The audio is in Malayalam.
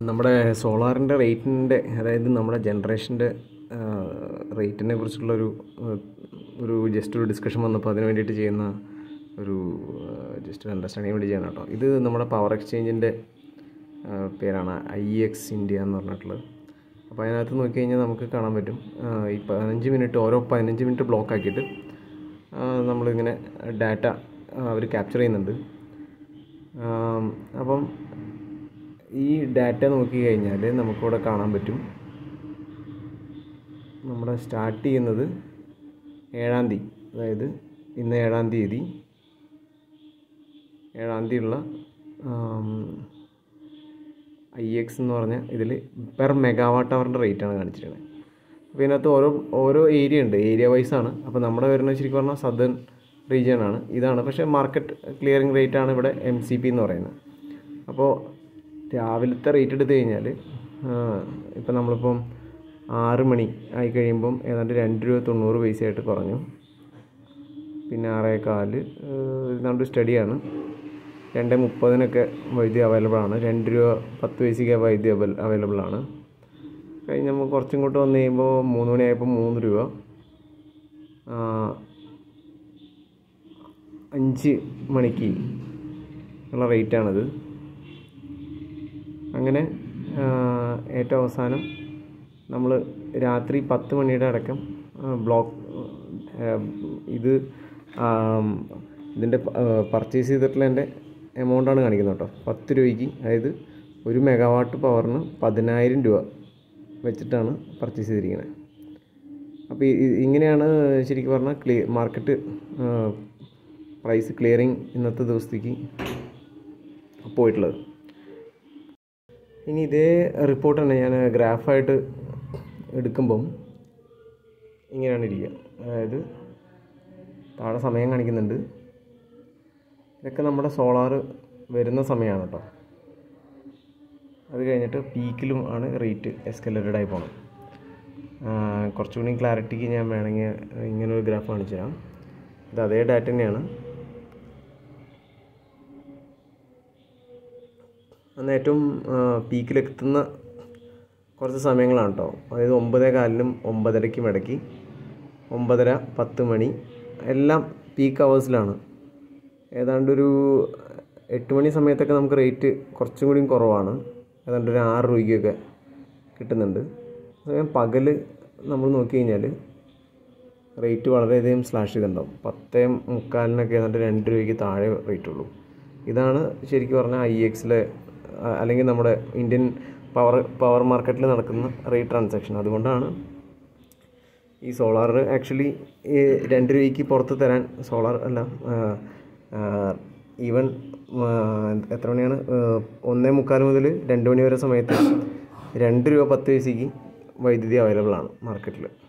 നമ്മുടെ സോളാറിൻ്റെ റേറ്റിൻ്റെ അതായത് നമ്മുടെ ജനറേഷൻ്റെ റേറ്റിനെ കുറിച്ചുള്ളൊരു ആ, ഒരു ജസ്റ്റ് ഒരു ഡിസ്കഷൻ വന്നപ്പോൾ അതിന് വേണ്ടിയിട്ട് ചെയ്യുന്ന ഒരു ജസ്റ്റ് ഒരു അണ്ടർസ്റ്റാൻഡിങ് വേണ്ടി ചെയ്യണം കേട്ടോ ഇത് നമ്മുടെ പവർ എക്സ്ചേഞ്ചിൻ്റെ പേരാണ് ഐ എക്സ് ഇന്ത്യ എന്ന് പറഞ്ഞിട്ടുള്ളത് അപ്പോൾ അതിനകത്ത് നോക്കി കഴിഞ്ഞാൽ നമുക്ക് കാണാൻ പറ്റും ആ, ഈ പതിനഞ്ച് മിനിറ്റ് ഓരോ പതിനഞ്ച് മിനിറ്റ് ബ്ലോക്ക് ആക്കിയിട്ട് ആ, നമ്മളിങ്ങനെ ഡാറ്റ അവർ ക്യാപ്ചർ ചെയ്യുന്നുണ്ട് ആം, അപ്പം ഈ ഡാറ്റ നോക്കി കഴിഞ്ഞാൽ നമുക്കിവിടെ കാണാൻ പറ്റും നമ്മുടെ സ്റ്റാർട്ട് ചെയ്യുന്നത് ഏഴാം തീയതി അതായത് ഇന്ന് ഏഴാം തീയതി ഏഴാം തീയതിയുള്ള ഐ എക്സ് എന്ന് പറഞ്ഞ ഇതിൽ പെർ മെഗാവാട്ട് അവറിൻ്റെ റേറ്റാണ് കാണിച്ചിരിക്കുന്നത് അപ്പോൾ ഇതിനകത്ത് ഓരോ ഓരോ ഏരിയ ഉണ്ട് ഏരിയ വൈസ് ആണ് അപ്പോൾ നമ്മുടെ വരുന്നത് ശരിക്കും പറഞ്ഞാൽ സദേൺ റീജിയൻ ആണ് ഇതാണ് പക്ഷേ മാർക്കറ്റ് ക്ലിയറിംഗ് റേറ്റ് ആണ് ഇവിടെ എം സി പി എന്ന് പറയുന്നത് അപ്പോൾ രാവിലത്തെ റേറ്റ് എടുത്തു കഴിഞ്ഞാൽ ഇപ്പം നമ്മളിപ്പം ആറ് മണി ആയി കഴിയുമ്പം ഏതാണ്ട് രണ്ട് രൂപ തൊണ്ണൂറ് പൈസയായിട്ട് കുറഞ്ഞു പിന്നെ ആറേ കാല് ഏതാണ്ട് സ്റ്റഡിയാണ് രണ്ട് മുപ്പതിനൊക്കെ വൈദ്യുതി അവൈലബിൾ ആണ് രണ്ട് രൂപ പത്ത് പൈസയ്ക്ക് വൈദ്യുതി അവൈലബിൾ ആണ് കഴിഞ്ഞ് നമ്മൾ കുറച്ചും ഇങ്ങോട്ട് വന്നു കഴിയുമ്പോൾ മൂന്ന് മണിയായപ്പോൾ മൂന്ന് രൂപ ആ, അഞ്ച് മണിക്ക് ഉള്ള റേറ്റാണിത് അങ്ങനെ ആ, ഏറ്റവും അവസാനം നമ്മൾ രാത്രി പത്ത് മണിയുടെ അടക്കം ബ്ലോക്ക് ഇത് ആം, ഇതിൻ്റെ പർച്ചേസ് ചെയ്തിട്ടുള്ളതിൻ്റെ എമൗണ്ടാണ് കാണിക്കുന്നത് കേട്ടോ പത്ത് രൂപയ്ക്ക് അതായത് ഒരു മെഗാവാട്ട് പവറിന് പതിനായിരം രൂപ വെച്ചിട്ടാണ് പർച്ചേസ് ചെയ്തിരിക്കുന്നത് അപ്പോൾ ഈ- ഈ- ഇങ്ങനെയാണ് ശരിക്കും പറഞ്ഞാൽ ക്ലി മാർക്കറ്റ് പ്രൈസ് ക്ലിയറിങ് ഇന്നത്തെ ദിവസത്തേക്ക് പോയിട്ടുള്ളത് ഇനി ഇതേ റിപ്പോർട്ട് തന്നെ ഞാൻ ഗ്രാഫായിട്ട് എടുക്കുമ്പം ഇങ്ങനെയാണ് ഇരിക്കുക അതായത് താഴെ സമയം കാണിക്കുന്നുണ്ട് ഇതൊക്കെ നമ്മുടെ സോളാർ വരുന്ന സമയമാണ് കേട്ടോ അത് കഴിഞ്ഞിട്ട് പീക്കിലും ആണ് റേറ്റ് എസ്കലേറ്റഡ് ആയി പോകണം കുറച്ചുകൂടി ക്ലാരിറ്റിക്ക് ഞാൻ വേണമെങ്കിൽ ഇങ്ങനൊരു ഗ്രാഫ് കാണിച്ചു തരാം ഇത് അതേ ഡാറ്റ തന്നെയാണ് അന്ന് ഏറ്റവും പീക്കിലെത്തുന്ന കുറച്ച് സമയങ്ങളാണ് കേട്ടോ അതായത് ഒമ്പതേ കാലിനും ഒമ്പതരയ്ക്കും ഇടയ്ക്ക് ഒമ്പതര പത്ത് മണി എല്ലാം പീക്ക് അവേഴ്സിലാണ് ഏതാണ്ട് ഒരു എട്ട് മണി സമയത്തൊക്കെ നമുക്ക് റേറ്റ് കുറച്ചും കൂടിയും കുറവാണ് ഏതാണ്ട് ഒരു ആറ് രൂപയ്ക്കൊക്കെ കിട്ടുന്നുണ്ട് അതേസമയം പകൽ നമ്മൾ നോക്കി കഴിഞ്ഞാൽ റേറ്റ് വളരെയധികം സ്ലാഷ് ചെയ്തിട്ടുണ്ടാവും പത്തേ മുക്കാലിനൊക്കെ ഏതാണ്ട് രണ്ട് രൂപയ്ക്ക് താഴെ റേറ്റ് ഉള്ളൂ ഇതാണ് ശരിക്കും പറഞ്ഞാൽ ഐ എക്സിലെ അല്ലെങ്കിൽ നമ്മുടെ ഇന്ത്യൻ പവർ പവർ മാർക്കറ്റിൽ നടക്കുന്ന റേറ്റ് ട്രാൻസാക്ഷൻ അതുകൊണ്ടാണ് ഈ സോളാർ ആക്ച്വലി ഈ രണ്ട് രൂപയ്ക്ക് പുറത്ത് തരാൻ സോളാർ അല്ല ഈവൻ എത്ര മണിയാണ് ആ, ഒന്നേ മുക്കാൽ മുതൽ രണ്ട് മണി വരെ സമയത്ത് രണ്ട് രൂപ പത്ത് പൈസയ്ക്ക് വൈദ്യുതി അവൈലബിൾ ആണ് മാർക്കറ്റിൽ